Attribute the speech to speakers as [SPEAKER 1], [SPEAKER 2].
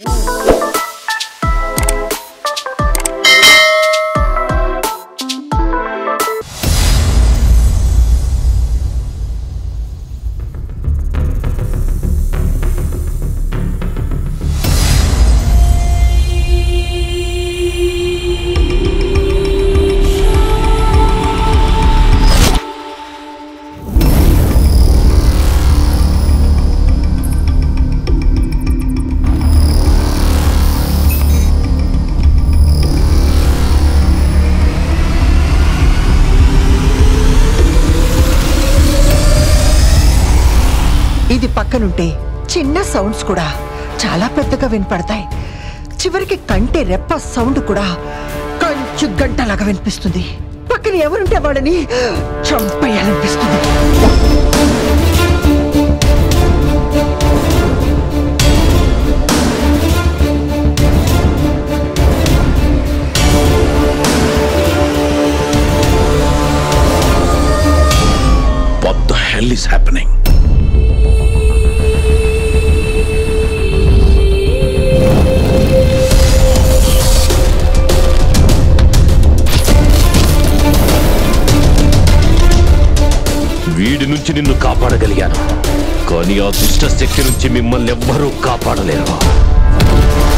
[SPEAKER 1] ఇది పక్కనుంటే చిన్న సౌండ్స్ కూడా చాలా పెద్దగా వినపడతాయి చివరికి కంటే రెప్ప సౌండ్ కూడా కంచు గంటలాగా వినిపిస్తుంది పక్కన ఎవరుంటే వాళ్ళని చంపేయాలనిపిస్తుంది
[SPEAKER 2] What the hell is happening?
[SPEAKER 3] వీడి నుంచి నిన్ను కాపాడగలిగాను కానీ ఆ దుష్ట శక్తి నుంచి మిమ్మల్ని ఎవ్వరూ కాపాడలేరు